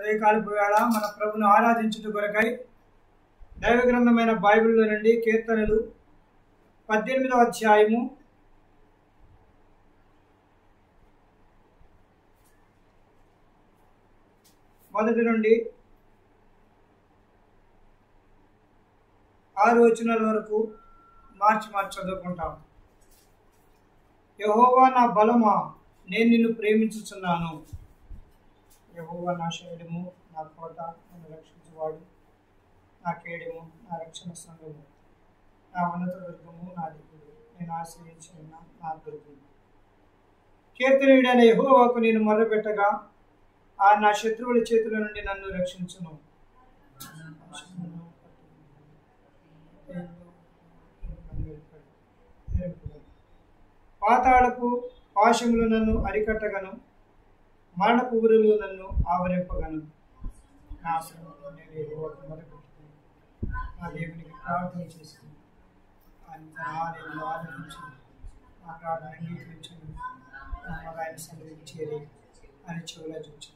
ఉదయకాలపు వేళ మన ప్రభును ఆరాధించుట కొరకై దైవ గ్రంథమైన బైబిల్లో నుండి కీర్తనలు పద్దెనిమిదవ అధ్యాయము మొదటి నుండి ఆరు వచనాల వరకు మార్చి మార్చి చదువుకుంటాం యహోవా నా బలమా నేను నిన్ను ప్రేమించుచున్నాను యహోవా నా శైలము నా కోట నన్ను రక్షించేవాడు నా కేడము నా రక్షణ సంఘము నా ఉన్నత దుర్గము నా దిగుడు నేను ఆశ్రయించిన నా దుర్గము కీర్తనీయుడైన యహోవాకు నేను మొర్రపెట్టగా ఆ నా శత్రువుల చేతుల నుండి నన్ను రక్షించును పాతాళపు పాశములు నన్ను అరికట్టగను మరణపు ఊరులు నన్ను ఆవరింపగను నా శ్రమలో నేను యెహోవాకు మొరపెట్టుకుని నా దేవునికి ప్రార్థన చేసింది ఆయన తన ఆలయంలో ఆలకించి నా ప్రార్థన అంగీకరించను నా మొర ఆయన సన్నిధికి చేరి అని చెవులా చూచాను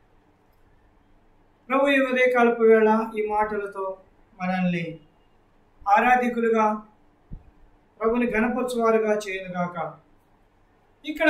ప్రభు ఈ ఉదయకాలపు వేళ ఈ మాటలతో మనల్ని ఆరాధికులుగా ప్రభుని గణపరచువారుగా చేయనుగాక ఇక్కడ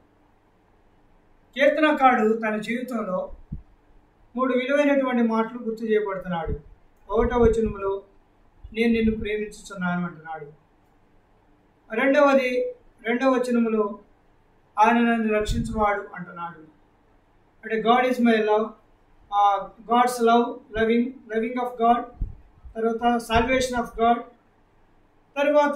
కీర్తనకాడు తన జీవితంలో మూడు విలువైనటువంటి మాటలు గుర్తు చేయబడుతున్నాడు ఒకటో వచనములో నేను నిన్ను ప్రేమించుచున్నాను అంటున్నాడు రెండవది రెండవ వచనములో ఆయన నన్ను రక్షించువాడు అంటున్నాడు అంటే God is my love God's love loving loving of God తర్వాత సాల్వేషన్ ఆఫ్ గాడ్ తర్వాత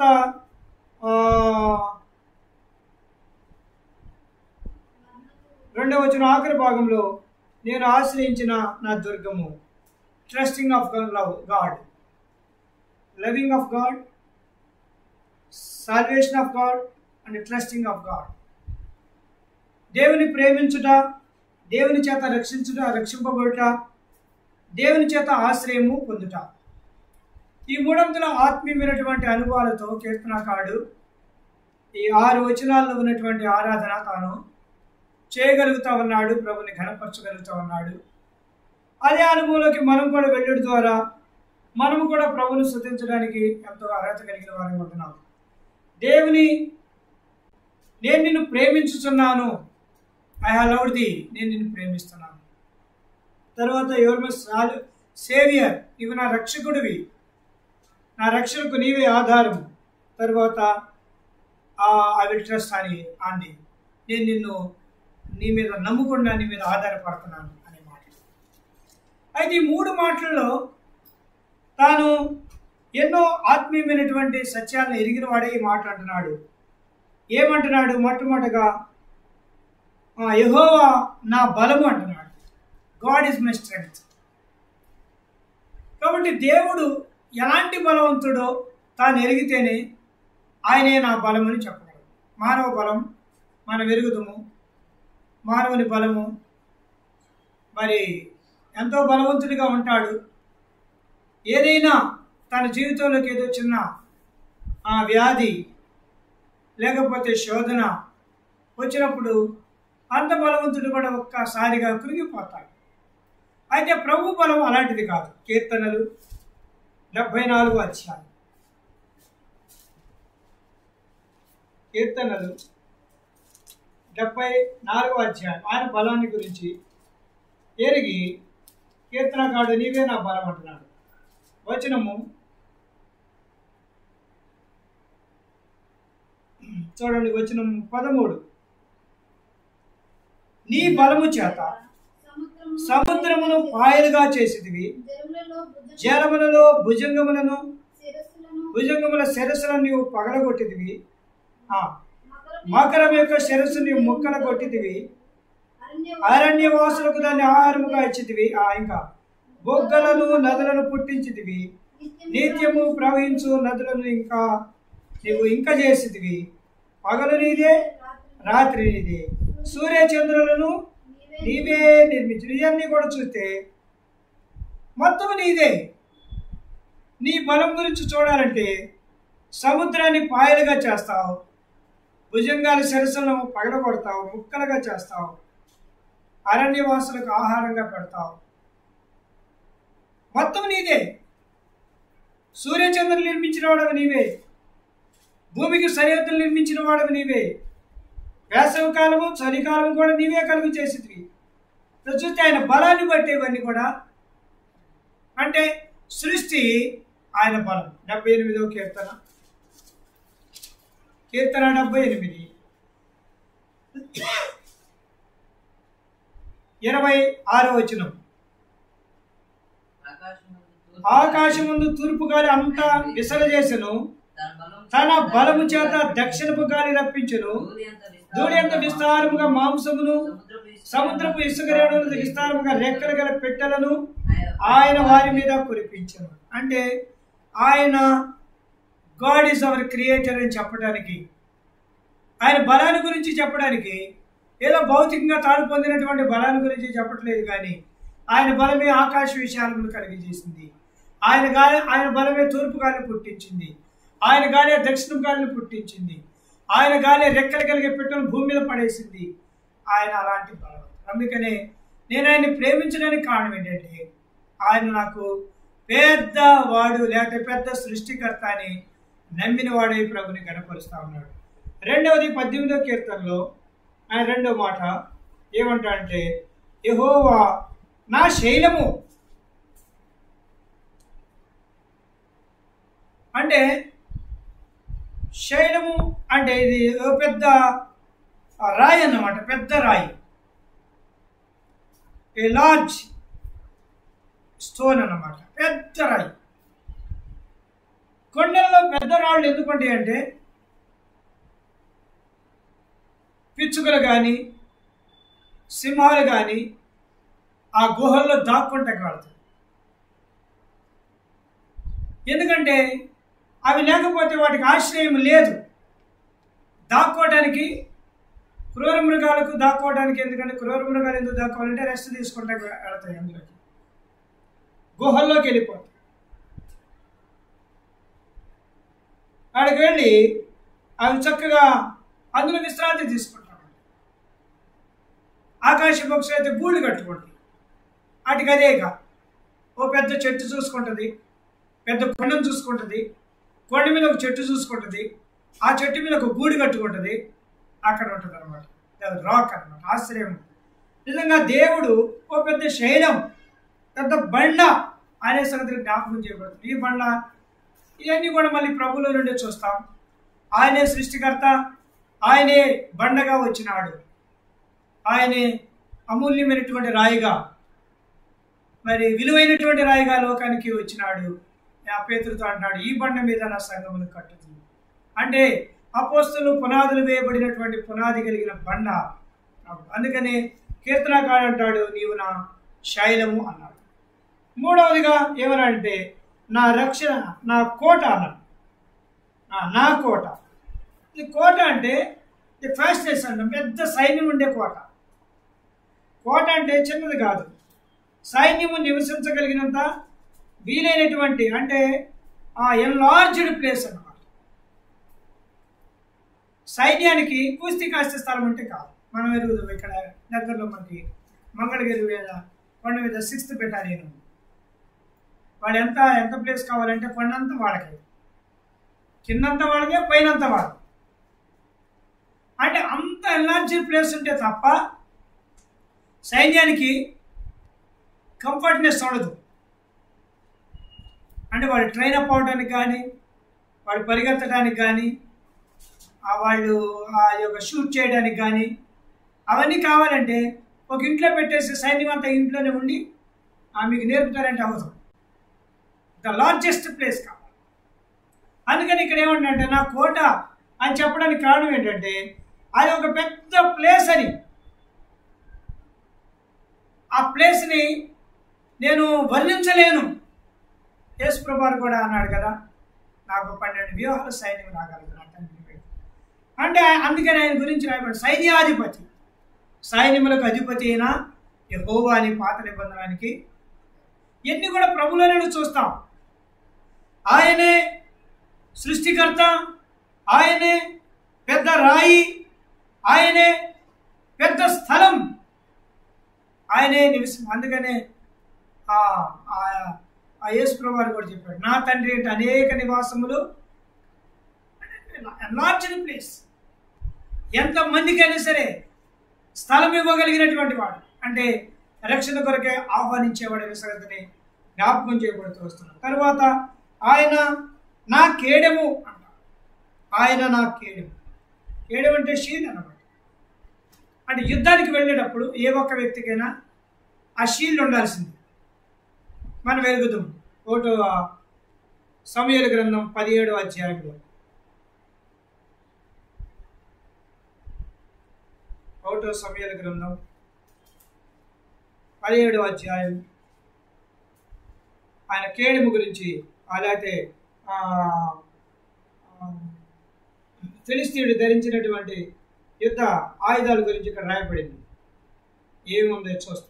రెండవ వచ్చిన ఆఖరి భాగంలో నేను ఆశ్రయించిన నా దుర్గము trusting of love God loving of God salvation of God and trusting of God దేవుని ప్రేమించుట దేవుని చేత రక్షించుట రక్షింపబడుట దేవుని చేత ఆశ్రయము పొందుట ఈ మూడంతుల ఆత్మీయమైనటువంటి అనుభవాలతో కీర్తనకాడు ఈ ఆరు వచనాల్లో ఉన్నటువంటి ఆరాధన తాను చేయగలుగుతా ఉన్నాడు ప్రభుని ఘనపరచగలుగుతా ఉన్నాడు అదే అనుభవంలోకి మనం కూడా వెళ్ళడం ద్వారా మనము కూడా ప్రభుని స్థుతించడానికి ఎంతో అర్హత కలిగిన వారిని ఉంటున్నాం దేవుని నేను నిన్ను ప్రేమించుచున్నాను ఐ హావ్ లవ్డ్ ది నేను నిన్ను ప్రేమిస్తున్నాను తర్వాత ఎవరి సేవియర్ ఇవి నా రక్షకుడివి నా రక్షణకు నీవే ఆధారం తర్వాత ఐ విల్ ట్రస్ట్ అని అంది నేను నిన్ను నీ మీద నమ్ముకుండా నీ మీద ఆధారపడుతున్నాను అనే మాట అయితే ఈ మూడు మాటల్లో తాను ఎన్నో ఆత్మీయమైనటువంటి సత్యాలను ఎరిగిన వాడే ఈ మాట అంటున్నాడు ఏమంటున్నాడు మొట్టమొదటిగా యహోవా నా బలము అంటున్నాడు గాడ్ ఈజ్ మై స్ట్రెంగ్త్ కాబట్టి దేవుడు ఎలాంటి బలవంతుడో తాను ఎరిగితేనే ఆయనే నా బలమని చెప్పగలడు మానవ బలం మన వెరుగుదము మానవుని బలము మరి ఎంతో బలవంతుడిగా ఉంటాడు ఏదైనా తన జీవితంలోకి ఏదో చిన్న ఆ వ్యాధి లేకపోతే శోధన వచ్చినప్పుడు అంత బలవంతుడు కూడా ఒక్కసారిగా కృంగిపోతాడు అయితే ప్రభు బలం అలాంటిది కాదు కీర్తనలు డెబ్బై నాలుగు అధ్యాయం కీర్తనలు డెబ్బై నాలుగో అధ్యాయం ఆయన బలాన్ని గురించి ఎరిగి కీర్తనకాడు నీవే నా బలం అంటున్నాడు వచనము చూడండి వచనం పదమూడు నీ బలము చేత సముద్రమును పాయలుగా చేసేదివి జలములలో భుజంగములను భుజంగముల శిరస్సులను నీవు పగలగొట్టిదివి మకరం యొక్క శిరస్సు నీవు ముక్కల కొట్టిదివి అరణ్యవాసులకు దాన్ని ఆహారముగా ఇచ్చిదివి ఆ ఇంకా బొగ్గలను నదులను పుట్టించిదివి నిత్యము ప్రవహించు నదులను ఇంకా నీవు ఇంకా చేసిదివి పగలు నీదే రాత్రి నీదే సూర్య చంద్రులను నీవే నిర్మించు ఇవన్నీ కూడా చూస్తే మొత్తం నీదే నీ బలం గురించి చూడాలంటే సముద్రాన్ని పాయలుగా చేస్తావు భుజంగాల సరస్సులను పగలగొడతావు ముక్కలుగా చేస్తావు అరణ్యవాసులకు ఆహారంగా పెడతావు మొత్తం నీదే సూర్యచంద్రులు నిర్మించిన వాడవి నీవే భూమికి సరిహద్దులు నిర్మించిన వాడవి నీవే వేసవి కాలము చలికాలము కూడా నీవే కలుగు చేసింది చూస్తే ఆయన బలాన్ని బట్టి ఇవన్నీ కూడా అంటే సృష్టి ఆయన బలం డెబ్బై ఎనిమిదో కీర్తన కీర్తన డెబ్బై ఎనిమిది ఇరవై ఆరో వచనం ఆకాశం ముందు తూర్పు గాలి అంతా విసరజేసెను తన బలము చేత దక్షిణపు గాలి రప్పించును దూడి ఎంత విస్తారముగా మాంసమును సముద్రపు ఇసుక రేణువులకు విస్తారముగా రెక్కలు గల పెట్టెలను ఆయన వారి మీద కురిపించను అంటే ఆయన గాడ్ ఈజ్ అవర్ క్రియేటర్ అని చెప్పడానికి ఆయన బలాన్ని గురించి చెప్పడానికి ఏదో భౌతికంగా తాను పొందినటువంటి బలాన్ని గురించి చెప్పట్లేదు కానీ ఆయన బలమే ఆకాశ విశాలమును కలిగజేసింది ఆయన గాలి ఆయన బలమే తూర్పు గాలిని పుట్టించింది ఆయన గాలి దక్షిణం గాలిని పుట్టించింది ఆయన గాలి రెక్కలు కలిగే పెట్టెను భూమి మీద పడేసింది ఆయన అలాంటి బలం అందుకనే నేను ఆయన్ని ప్రేమించడానికి కారణం ఏంటంటే ఆయన నాకు పెద్ద వాడు లేకపోతే పెద్ద సృష్టికర్త అని నమ్మిన వాడే ప్రభుని గణపరుస్తా ఉన్నాడు రెండవది పద్దెనిమిదో కీర్తనలో ఆయన రెండో మాట ఏమంటా అంటే యహోవా నా శైలము అంటే శైలము అంటే ఇది ఓ పెద్ద రాయి అన్నమాట పెద్ద రాయి ఏ లార్జ్ స్టోన్ అన్నమాట పెద్ద రాయి కొండల్లో పెద్ద రాళ్ళు ఎందుకుంటాయి అంటే పిచ్చుకలు కానీ సింహాలు కానీ ఆ గుహల్లో దాక్కుంటే కాడుతాయి ఎందుకంటే అవి లేకపోతే వాటికి ఆశ్రయం లేదు దాక్కోవడానికి క్రూర మృగాలకు దాక్కోవడానికి ఎందుకంటే క్రూర మృగాలు ఎందుకు దాక్కోవాలంటే రెస్ట్ తీసుకుంటే వెళతాయి అందులోకి గుహల్లోకి వెళ్ళిపోతాయి అక్కడికి వెళ్ళి అవి చక్కగా అందులో విశ్రాంతి తీసుకుంటాం ఆకాశ పక్షులు అయితే గూళ్ళు కట్టుకుంటాయి వాటికి అదేగా ఓ పెద్ద చెట్టు చూసుకుంటుంది పెద్ద కొండను చూసుకుంటుంది కొండ మీద ఒక చెట్టు చూసుకుంటుంది ఆ చెట్టు మీద ఒక గూడు కట్టుకుంటుంది అక్కడ ఉంటుంది అనమాట రాక్ అనమాట ఆశ్రయం నిజంగా దేవుడు ఓ పెద్ద శైలం పెద్ద బండ అనే సంగతిని జ్ఞాపకం చేయబడుతుంది ఈ బండ ఇవన్నీ కూడా మళ్ళీ ప్రభులో నుండి చూస్తాం ఆయనే సృష్టికర్త ఆయనే బండగా వచ్చినాడు ఆయనే అమూల్యమైనటువంటి రాయిగా మరి విలువైనటువంటి రాయిగా లోకానికి వచ్చినాడు ఆ పేతులతో అంటున్నాడు ఈ బండ మీద నా సంఘమును కట్టుతుంది అంటే అపోస్తులు పునాదులు వేయబడినటువంటి పునాది కలిగిన బండ అందుకని కీర్తనకాడు అంటాడు నీవు నా శైలము అన్నాడు మూడవదిగా ఏమనంటే నా రక్షణ నా కోట అన్నాడు నా కోట ఇది కోట అంటే ఇది ఫాస్టెస్ అంటాం పెద్ద సైన్యం ఉండే కోట కోట అంటే చిన్నది కాదు సైన్యము నివసించగలిగినంత వీలైనటువంటి అంటే ఆ ఎన్లార్జ్డ్ ప్లేస్ అన్నమాట సైన్యానికి కూస్తి కాస్త స్థలం అంటే కాదు మనం ఎరుగుదాం ఇక్కడ దగ్గరలో మనకి మంగళగిరి మీద కొండ మీద సిక్స్త్ బెటాలియన్ ఉంది వాడు ఎంత ఎంత ప్లేస్ కావాలంటే కొండంతా వాళ్ళకే కిందంతా వాళ్ళకే పైనంతా వాళ్ళు అంటే అంత ఎన్లార్జీ ప్లేస్ ఉంటే తప్ప సైన్యానికి కంఫర్ట్నెస్ ఉండదు అంటే వాళ్ళు ట్రైన్ అప్ అవడానికి కానీ వాళ్ళు పరిగెత్తడానికి కానీ వాళ్ళు ఆ యొక్క షూట్ చేయడానికి కానీ అవన్నీ కావాలంటే ఒక ఇంట్లో పెట్టేసి సైన్యం అంతా ఇంట్లోనే ఉండి మీకు నేర్పుతారంటే అవసరం ద లార్జెస్ట్ ప్లేస్ కావాలి అందుకని ఇక్కడ ఏమంటే నా కోట అని చెప్పడానికి కారణం ఏంటంటే అది ఒక పెద్ద ప్లేస్ అని ఆ ప్లేస్ని నేను వర్ణించలేను యేసు ప్రభారు కూడా అన్నాడు కదా నాకు పన్నెండు వ్యూహాల సైన్యం రాగలదు అంటే అందుకని ఆయన గురించి రాయబడి సైన్యాధిపతి సైన్యములకు అధిపతి అయిన యహోవా అని పాత నిబంధనానికి ఎన్ని కూడా ప్రభులోనే చూస్తాం ఆయనే సృష్టికర్త ఆయనే పెద్ద రాయి ఆయనే పెద్ద స్థలం ఆయనే నివసి అందుకనే ఆ ఆ- ఆ యేసుప్రభు వారు కూడా చెప్పాడు నా తండ్రి అంటే అనేక నివాసములు లార్జ్ ప్లేస్ ఎంత మందికైనా సరే స్థలం ఇవ్వగలిగినటువంటి వాడు అంటే రక్షణ కొరకే ఆహ్వానించేవాడు అనే సంగతిని జ్ఞాపకం చేయబడుతూ వస్తున్నాం తర్వాత ఆయన నా కేడెము అంట ఆయన నా కేడెము కేడెం అంటే షీల్ అన్నమాట అంటే యుద్ధానికి వెళ్ళేటప్పుడు ఏ ఒక్క వ్యక్తికైనా ఆ షీల్డ్ ఉండాల్సింది మనం వెలుగుదాం ఒకటో సమయాల గ్రంథం పదిహేడు అధ్యాయంలో ఒకటో సమయాల గ్రంథం పదిహేడు అధ్యాయం ఆయన కేడుము గురించి అలాగే ఆ, ఆ, ఫిలిస్తీయుడు ధరించినటువంటి యుద్ధ ఆయుధాల గురించి ఇక్కడ రాయబడింది ఏముందో చూస్తాం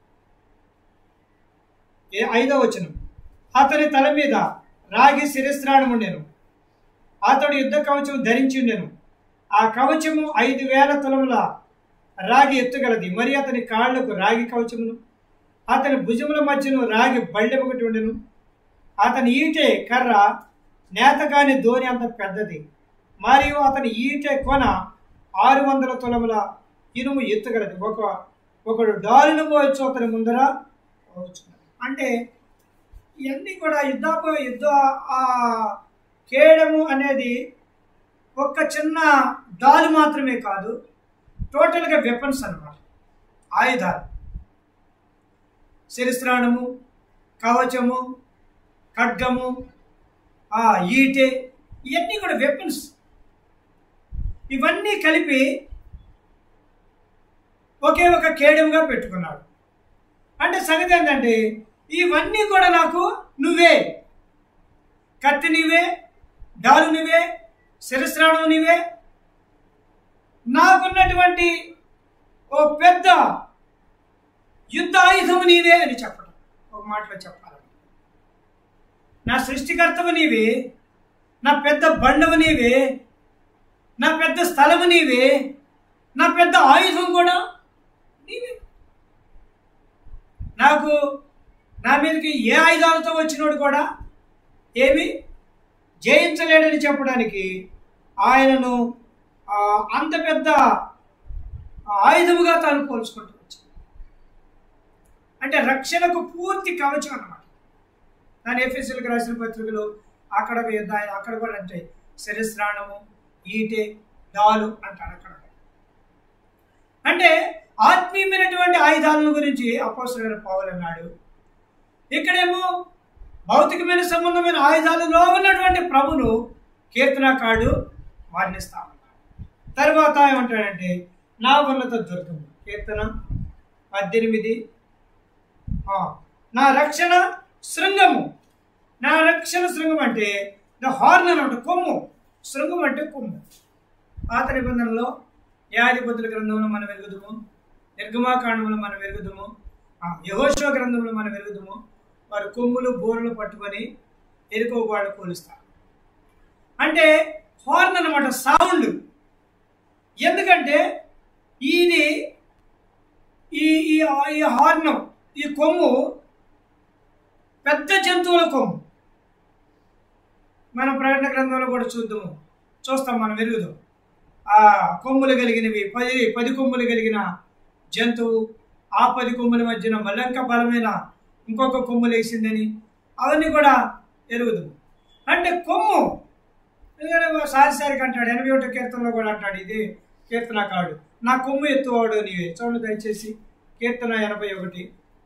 ఏ ఐదో వచనం అతని తల మీద రాగి శిరస్త్రాణం ఉండెను అతడు యుద్ధ కవచం ధరించి ఉండెను ఆ కవచము ఐదు వేల తులముల రాగి ఎత్తుగలది మరి అతని కాళ్లకు రాగి కవచమును అతని భుజముల మధ్యను రాగి బళ్ళె ఒకటి ఉండెను అతని ఈటె కర్ర నేతగాని ధోని అంత పెద్దది మరియు అతని ఈటె కొన ఆరు వందల తులముల ఇనుము ఎత్తుగలది ఒక ఒకడు డాలును పోవచ్చు అతని ముందర పోవచ్చు అంటే ఇవన్నీ కూడా యుద్ధపు యుద్ధ ఆ కేయడము అనేది ఒక్క చిన్న డాలు మాత్రమే కాదు టోటల్గా వెపన్స్ అన్నమాట ఆయుధాలు శిరస్త్రాణము కవచము ఖడ్గము ఆ ఈటె ఇవన్నీ కూడా వెపన్స్ ఇవన్నీ కలిపి ఒకే ఒక కేడముగా పెట్టుకున్నాడు అంటే సంగతి ఏంటంటే ఇవన్నీ కూడా నాకు నువ్వే కత్తి నీవే డాలు నీవే శిరస్రాణం నీవే నాకున్నటువంటి ఓ పెద్ద యుద్ధ ఆయుధము నీవే అని చెప్పడం ఒక మాటలో చెప్పాలి నా సృష్టికర్తవు నీవే నా పెద్ద బండవు నీవే నా పెద్ద స్థలము నీవే నా పెద్ద ఆయుధం కూడా నీవే నాకు నా మీదకి ఏ ఆయుధాలతో వచ్చినోడు కూడా ఏమి జయించలేడని చెప్పడానికి ఆయనను ఆ, అంత పెద్ద ఆయుధముగా తాను పోల్చుకుంటూ వచ్చాడు అంటే రక్షణకు పూర్తి కవచం అన్నమాట దాని ఎఫ్ఎస్ఎల్కి రాసిన పత్రికలో అక్కడ ఒక యుద్ధ అక్కడ కూడా అంటే శిరస్రాణము ఈటె డాలు అంటారు అక్కడ అంటే ఆత్మీయమైనటువంటి ఆయుధాలను గురించి అపోసరైన పౌలు అన్నాడు ఇక్కడేమో భౌతికమైన సంబంధమైన ఆయుధాలలో ఉన్నటువంటి ప్రభును కీర్తనకాడు వర్ణిస్తా ఉన్నాడు తర్వాత ఏమంటాడంటే నా ఉన్నత దుర్గము కీర్తన పద్దెనిమిది ఆ, నా రక్షణ శృంగము నా రక్షణ శృంగం అంటే ద హార్న్ అనమాట కొమ్ము శృంగం అంటే కొమ్ము పాత నిబంధనలో యాధిపతుల గ్రంథంలో మనం వెలుగుదుము నిర్గమాకాండంలో మనం వెలుగుదుము యహోశివ గ్రంథంలో మనం వెలుగుదుము వారు కొమ్ములు బోరలు పట్టుకొని ఎరుకో వాళ్ళు పోలుస్తారు అంటే హార్న్ అన్నమాట సౌండ్ ఎందుకంటే ఇది ఈ ఈ ఈ హార్న్ ఈ కొమ్ము పెద్ద జంతువుల కొమ్ము మనం ప్రకటన గ్రంథంలో కూడా చూద్దాము చూస్తాం మనం వెలుగుదాం ఆ కొమ్ములు కలిగినవి పది పది కొమ్ములు కలిగిన జంతువు ఆ పది కొమ్ముల మధ్యన మల్లంక బలమైన ఇంకొక కొమ్ములు వేసిందని అవన్నీ కూడా ఎరుగుదు అంటే కొమ్ము ఎందుకంటే సారిసారికి అంటాడు ఎనభై ఒకటో కీర్తనలో కూడా అంటాడు ఇది కీర్తనకాడు నా కొమ్ము ఎత్తువాడు నీవే చూడండి దయచేసి కీర్తన ఎనభై ఒకటి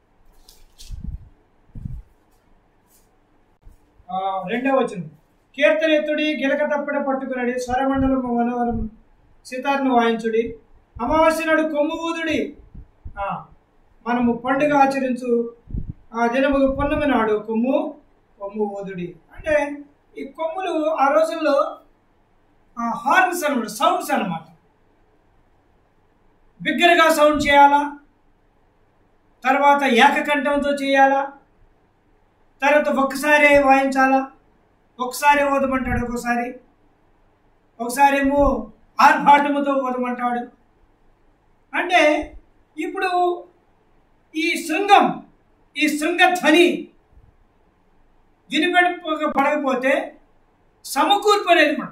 ఆ, రెండవ వచనం కీర్తన ఎత్తుడి గిలక తప్పడ పట్టుకునడి స్వరమండలము మనోహరం సితార్ను వాయించుడి అమావాస్య నాడు కొమ్ము ఊదుడి ఆ, మనము పండుగ ఆచరించు ఆ దినము పున్నమి నాడు కొమ్ము కొమ్ము ఊదుడి అంటే ఈ కొమ్ములు ఆ రోజుల్లో హార్న్స్ అనమాట సౌండ్స్ అనమాట బిగ్గరగా సౌండ్ చేయాలా తర్వాత ఏకకంఠంతో చేయాలా తర్వాత ఒక్కసారి వాయించాలా ఒకసారి ఓదమంటాడు ఒకసారి ఒకసారి ఏమో ఆర్భాటముతో ఓదమంటాడు అంటే ఇప్పుడు ఈ శృంగం ఈ శృంగ ధ్వని వినిపడి పడకపోతే సమకూర్పు అనేది మనం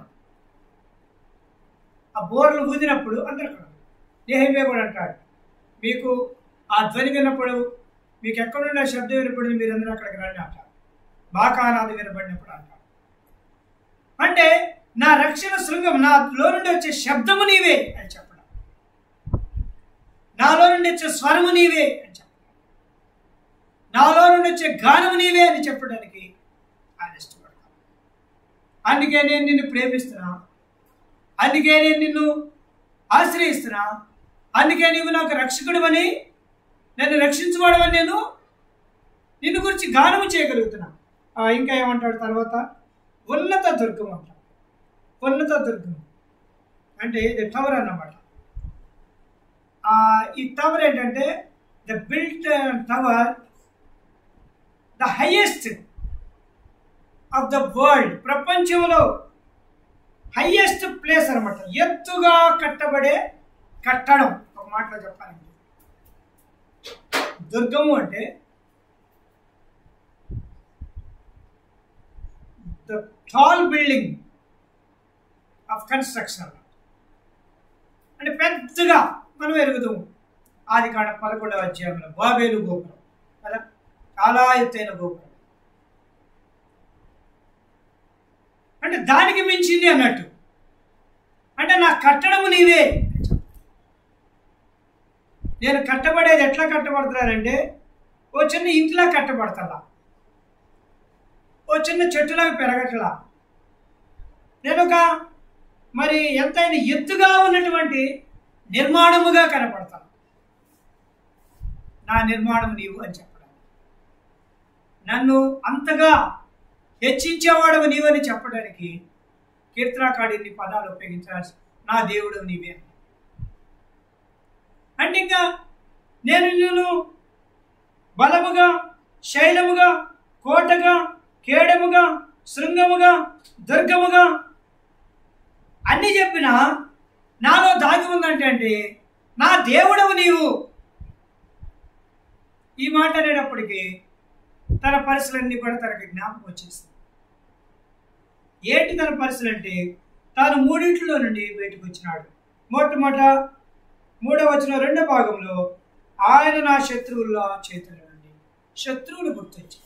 ఆ బోర్లు ఊదినప్పుడు అందరూ అక్కడ నేహమే కూడా అంటాడు మీకు ఆ ధ్వని విన్నప్పుడు మీకు ఎక్కడుండే శబ్దం వినపడింది మీరు అందరూ అక్కడికి రండి అంటారు బాకానాది వినపడినప్పుడు అంటారు అంటే నా రక్షణ శృంగం నాలో నుండి వచ్చే శబ్దము నీవే అని చెప్పడం నాలో నుండి వచ్చే స్వరము నీవే అని చెప్పడం నాలో నుండి వచ్చే గానము నీవే అని చెప్పడానికి ఆయన ఇష్టపడతాను అందుకే నేను నిన్ను ప్రేమిస్తున్నా అందుకే నేను నిన్ను ఆశ్రయిస్తున్నా అందుకే నీవు నాకు రక్షకుడు నన్ను రక్షించుకోవడమని నేను నిన్ను గురించి గానము చేయగలుగుతున్నా ఆ, ఇంకా ఏమంటాడు తర్వాత ఉన్నత దుర్గం అంట ఉన్నత దుర్గం అంటే ఇది టవర్ అన్నమాట ఆ, ఈ టవర్ ఏంటంటే the built tower the highest of the world ప్రపంచంలో హైయెస్ట్ ప్లేస్ అనమాట ఎత్తుగా కట్టబడే కట్టడం ఒక మాటలో చెప్పాలంటే దుర్గము అంటే the tall building of construction అంటే పెద్దగా మనం ఎరుగుదాము ఆది కాడ పదకొండవ అధ్యాయంలో బాబేలు గోపురం కదా చాలా ఎత్తైన గోపురం అంటే దానికి మించింది అన్నట్టు అంటే నా కట్టడము నీవే నేను కట్టబడేది ఎట్లా కట్టబడుతున్నానంటే ఓ చిన్న ఇంటిలా కట్టబడతలా ఓ చిన్న చెట్టులాగా పెరగట్లా నేను ఒక మరి ఎంతైనా ఎత్తుగా ఉన్నటువంటి నిర్మాణముగా కనపడతాను నా నిర్మాణం నీవు అని చెప్పడం నన్ను అంతగా హెచ్చించేవాడవు నీవని చెప్పడానికి కీర్తనాకాడి ఇన్ని పదాలు ఉపయోగించాల్సి నా దేవుడు నీవే అని. అంటే ఇంకా నేను నిన్ను బలముగా శైలముగా కోటగా కేడముగా శృంగముగా దుర్గముగా అన్ని చెప్పినా నాలో దాగి ఉందంటే అంటే నా దేవుడవు నీవు ఈ మాట అనేటప్పటికీ తన పరిస్థితులన్నీ కూడా తనకి జ్ఞాపకం వచ్చేస్తుంది ఏంటి తన పరిస్థితులు అంటే తాను మూడింటిలో నుండి బయటకు వచ్చినాడు మొట్టమొదట మూడవ వచ్చిన రెండో భాగంలో ఆయన నా శత్రువుల చేతుల నుండి శత్రువులు గుర్తొచ్చాయి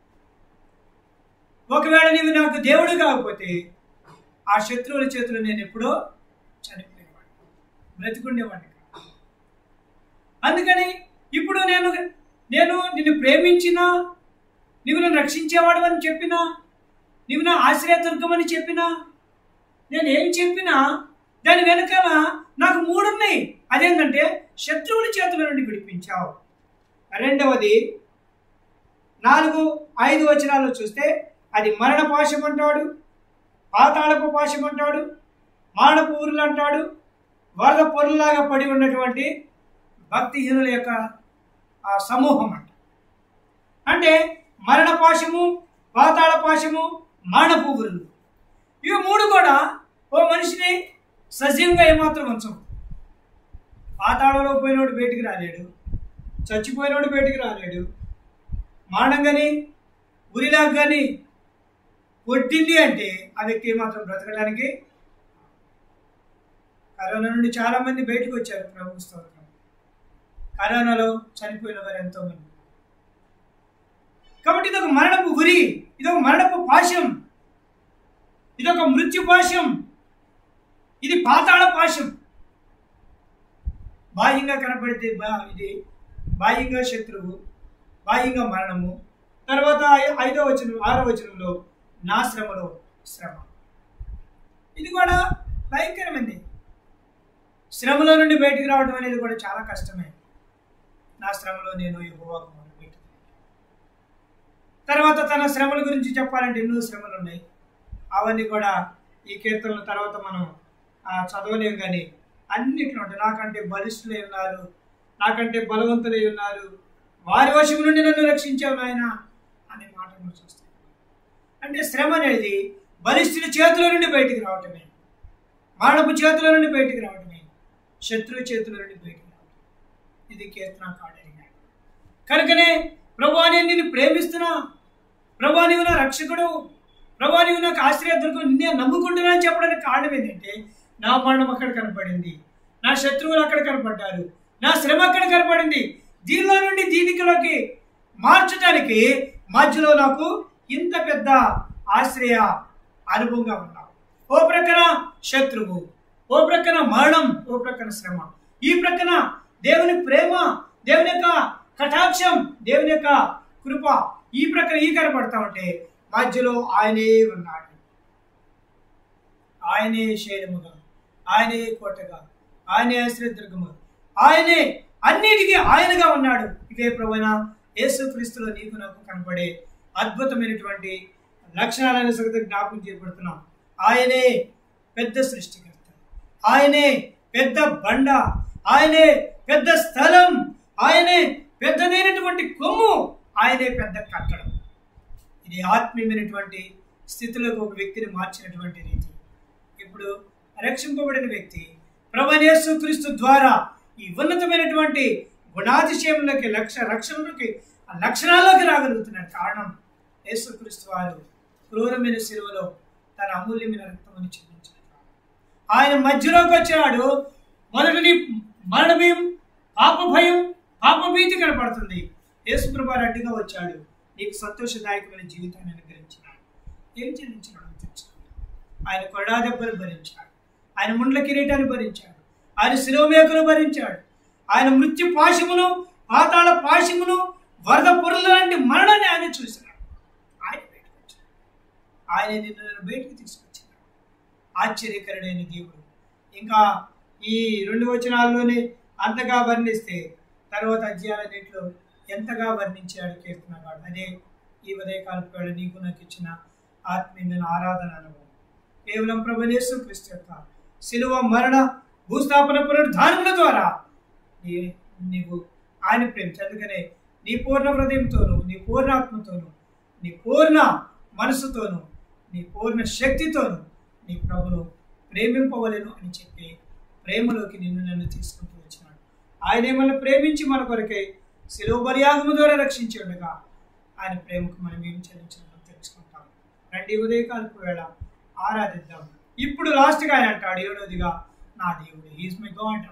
ఒకవేళ నీవు నాకు దేవుడు కాకపోతే ఆ శత్రువుల చేతులు నేను ఎప్పుడో చనిపోయేవాడిని బ్రతికుండేవాడిని కాదు. అందుకని ఇప్పుడు నేను నేను నిన్ను ప్రేమించినా నువ్వు నన్ను రక్షించేవాడు అని చెప్పినా నువ్వు నా ఆశ్రయదుర్గమని చెప్పినా నేను ఏమి చెప్పినా దాని వెనకాల నాకు మూడున్నాయి అదేంటంటే శత్రువుల చేతుల నుండి విడిపించావు రెండవది నాలుగు ఐదు వచనాల్లో చూస్తే అది మరణ పాశం అంటాడు పాతాళపు పాశం అంటాడు మానపు ఊరులు అంటాడు వరద పొరలాగా పడి ఉన్నటువంటి భక్తిహీనుల యొక్క ఆ సమూహం అంట అంటే మరణ పాశము పాతాళ పాశము మానపు ఊరులు ఇవి మూడు కూడా ఓ మనిషిని సజీవంగా ఏమాత్రం ఉంచవు పాతాళంలో పోయినోడు బయటికి రాలేడు చచ్చిపోయినోడు బయటికి రాలేడు మానం కానీ ఉరిలాగా కానీ కొట్టింది అంటే ఆ వ్యక్తి మాత్రం బ్రతకడానికి కరోనా నుండి చాలా మంది బయటకు వచ్చారు ప్రభు స్తోత్రం కరోనాలో చనిపోయిన వారు ఎంతో మంది కాబట్టి ఇది ఒక మరణపు ఉరి ఇది ఒక మరణపు పాశం ఇది ఒక మృత్యు పాశం ఇది పాతాళ పాశం బాహ్యంగా కనపడితే బా- ఇది బాహ్యంగా శత్రువు బాహ్యంగా మరణము తర్వాత ఐ- ఐదో వచనం ఆరో వచనంలో నా శ్రమలో శ్రమ ఇది కూడా భయంకరమైంది శ్రమలో నుండి బయటికి రావడం అనేది కూడా చాలా కష్టమే నా శ్రమలో నేను యెహోవాకు మొరపెట్టుకున్నాను. తర్వాత తన శ్రమల గురించి చెప్పాలంటే ఎన్నో శ్రమలు ఉన్నాయి అవన్నీ కూడా ఈ కీర్తనల తర్వాత మనం ఆ, చదవలేము కానీ అన్నిట్లో ఉంటాయి నాకంటే బలిష్ఠులై ఉన్నారు నాకంటే బలవంతులై ఉన్నారు వారి వశం నుండి నన్ను రక్షించావు నాయన అనే మాట మనం చూస్తాం అంటే శ్రమ అనేది బలిష్ఠుడి చేతుల నుండి బయటికి రావటమే మానపు చేతుల నుండి బయటికి రావటమే శత్రువు చేతుల నుండి బయటికి రావటం ఇది కీర్తన కాడని కనుకనే ప్రభా నేను నిన్ను ప్రేమిస్తున్నా ప్రభా నీవు నా రక్షకుడు ప్రభా నీవు నాకు ఆశ్రయదుర్గం నిన్నే నమ్ముకుంటున్నా అని చెప్పడానికి కారణం ఏంటంటే నా మరణం అక్కడ కనపడింది నా శత్రువులు అక్కడ కనపడ్డారు నా శ్రమ అక్కడ కనపడింది దీనిలో నుండి దీనికిలోకి మార్చడానికి మధ్యలో నాకు ఇంత పెద్ద ఆశ్రయ అనుభవంగా ఉన్నావు ఓ ప్రక్కన శత్రువు ఓ ప్రక్కన మరణం ఓ ప్రక్కన శ్రమ ఈ ప్రక్కన దేవుని ప్రేమ దేవుని యొక్క కటాక్షం దేవుని యొక్క కృప ఈ ప్రక్కన ఈ కనపడతా ఉంటే మధ్యలో ఆయనే ఉన్నాడు ఆయనే శైలముగా ఆయనే కోటగా ఆయనే ఆశ్రయదుర్గము ఆయనే అన్నిటికీ ఆయనగా ఉన్నాడు ఇదే ప్రభువైన యేసుక్రీస్తులో నీకు నాకు కనపడే అద్భుతమైనటువంటి లక్షణాలైన సంగతి జ్ఞాపకం చేయబడుతున్నాం ఆయనే పెద్ద సృష్టికర్త ఆయనే పెద్ద బండ ఆయనే పెద్ద స్థలం ఆయనే పెద్దదైనటువంటి కొమ్ము ఆయనే పెద్ద కట్టడం ఇది ఆత్మీయమైనటువంటి స్థితిలోకి ఒక వ్యక్తిని మార్చినటువంటి రీతి ఇప్పుడు రక్షింపబడిన వ్యక్తి ప్రభనేసు క్రీస్తు ద్వారా ఈ ఉన్నతమైనటువంటి గుణాతిశయంలోకి లక్ష రక్షణలోకి ఆ లక్షణాల్లోకి రాగలుగుతున్నాడు కారణం యేసుక్రీస్తు వారు క్రూరమైన శిలువలో తన అమూల్యమైన రక్తమని చెల్లించాడు ఆయన మధ్యలోకి వచ్చాడు మొదటిది మరణ భయం పాప భయం పాప భీతి కనపడుతుంది యేసుప్రభు అడ్డుగా వచ్చాడు నీకు సంతోషదాయకమైన జీవితాన్ని అనుగ్రహించినాడు ఏం చెల్లించినాడు తెలుసుకోండి ఆయన కొడా దెబ్బలు భరించాడు ఆయన ముండ్ల కిరీటాన్ని భరించాడు ఆయన శిరోమేకులు భరించాడు ఆయన మృత్యు పాశమును పాతాళ పాశమును వరద పొరుల లాంటి మరణాన్ని ఆయన చూసినాడు ఆయన బయటకు వచ్చాడు ఆయన నిన్ను నన్ను బయటకు తీసుకొచ్చాడు ఆశ్చర్యకరుడైన దేవుడు ఇంకా ఈ రెండు వచనాల్లోనే అంతగా వర్ణిస్తే తర్వాత అధ్యాయాలన్నింటిలో ఎంతగా వర్ణించాడు కీర్తనగాడు అదే ఈ ఉదయకాలపు వేళ నీకు నాకు ఇచ్చిన ఆత్మీయమైన ఆరాధన అనుభవం కేవలం ప్రభునేశ్వర క్రీస్తు యొక్క శిలువ మరణ భూస్థాపన పునరుద్ధానముల ద్వారా నీ నీవు ఆయన ప్రేమించు అందుకనే నీ పూర్ణ హృదయంతోనూ నీ పూర్ణ ఆత్మతోనూ నీ పూర్ణ మనసుతోనూ నీ పూర్ణ శక్తితోనూ నీ ప్రభును ప్రేమింపవలెను అని చెప్పి ప్రేమలోకి నిన్ను నన్ను తీసుకుంటూ వచ్చినాడు ఆయన ఏమన్నా ప్రేమించి మన కొరకై శిలువ బలియాగము ద్వారా రక్షించి ఉండగా ఆయన ప్రేమకు మనం ఏం చెల్లించాలో తెలుసుకుంటాం రండి ఉదయకాలపు వేళ ఆరాధిద్దాం ఇప్పుడు లాస్ట్గా ఆయన అంటాడు ఏడోదిగా నా దేవుడు హీస్ మై గాడ్ అంటాడు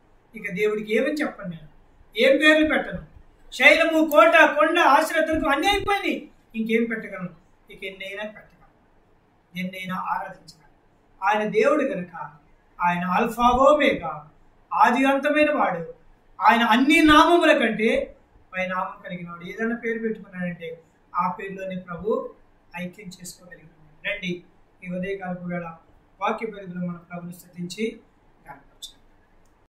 ఇక దేవుడికి ఏమని చెప్పను నేను ఏం పేర్లు పెట్టను శైలము కోట కొండ ఆశ్రతులకు అన్నీ అయిపోయినాయి ఇంకేం పెట్టగలను ఇక ఎన్నైనా పెట్టగలను ఎన్నైనా ఆరాధించగలను ఆయన దేవుడు గనుక ఆయన అల్ఫాగోమేగా ఆది అంతమైన వాడు ఆయన అన్ని నామముల కంటే పై నామం కలిగిన వాడు ఏదైనా పేరు పెట్టుకున్నాడంటే ఆ పేరులోనే ప్రభు ఐక్యం చేసుకోగలిగినాడు రండి ఈ ఉదయకాలపు వేళ వాక్య పరిధిలో మన ప్రభుని స్థుతించి